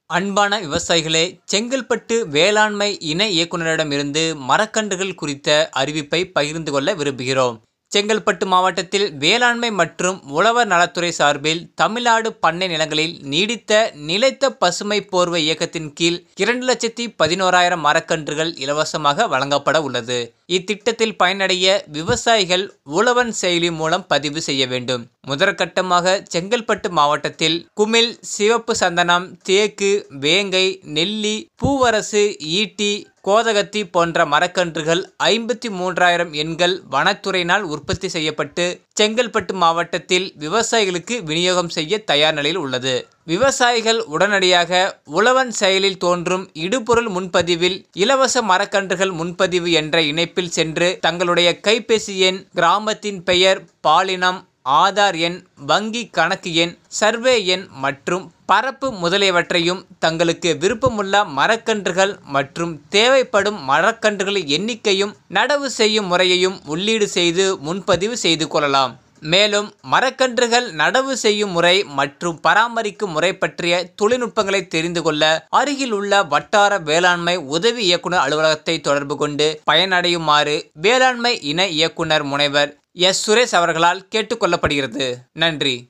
அன்பான விவசாயிகளே செங்கல்பட்டு வேளாண்மை இணை இயக்குநரிடமிருந்து மரக்கன்றுகள் குறித்த அறிவிப்பை பகிர்ந்து கொள்ள விரும்புகிறோம் செங்கல்பட்டு மாவட்டத்தில் வேளாண்மை மற்றும் உழவர் நலத்துறை சார்பில் தமிழ்நாடு பண்ணை நிலங்களில் நீடித்த நிலைத்த பசுமை போர்வை இயக்கத்தின் கீழ் இரண்டு லட்சத்தி பதினோராயிரம் மரக்கன்றுகள் இலவசமாக வழங்கப்பட உள்ளது இத்திட்டத்தில் பயனடைய விவசாயிகள் உழவன் செயலி மூலம் பதிவு செய்ய வேண்டும் முதற்கட்டமாக செங்கல்பட்டு மாவட்டத்தில் குமிழ் சிவப்பு சந்தனம் தேக்கு வேங்கை நெல்லி பூவரசு ஈட்டி கோதகத்தி போன்ற மரக்கன்றுகள் ஐம்பத்தி மூன்றாயிரம் எண்கள் வனத்துறையினால் உற்பத்தி செய்யப்பட்டு செங்கல்பட்டு மாவட்டத்தில் விவசாயிகளுக்கு விநியோகம் செய்ய தயார் நிலையில் உள்ளது விவசாயிகள் உடனடியாக உழவன் செயலில் தோன்றும் இடுபொருள் முன்பதிவில் இலவச மரக்கன்றுகள் முன்பதிவு என்ற இணைப்பில் சென்று தங்களுடைய கைபேசி எண் கிராமத்தின் பெயர் பாலினம் ஆதார் எண் வங்கி கணக்கு எண் சர்வே எண் மற்றும் பரப்பு முதலியவற்றையும் தங்களுக்கு விருப்பமுள்ள மரக்கன்றுகள் மற்றும் தேவைப்படும் மரக்கன்றுகளின் எண்ணிக்கையும் நடவு செய்யும் முறையையும் உள்ளீடு செய்து முன்பதிவு செய்து கொள்ளலாம் மேலும் மரக்கன்றுகள் நடவு செய்யும் முறை மற்றும் பராமரிக்கும் முறை பற்றிய தொழில்நுட்பங்களை தெரிந்து கொள்ள அருகில் உள்ள வட்டார வேளாண்மை உதவி இயக்குனர் அலுவலகத்தை தொடர்பு கொண்டு பயனடையுமாறு வேளாண்மை இணை இயக்குனர் முனைவர் எஸ் சுரேஷ் அவர்களால் கேட்டுக்கொள்ளப்படுகிறது நன்றி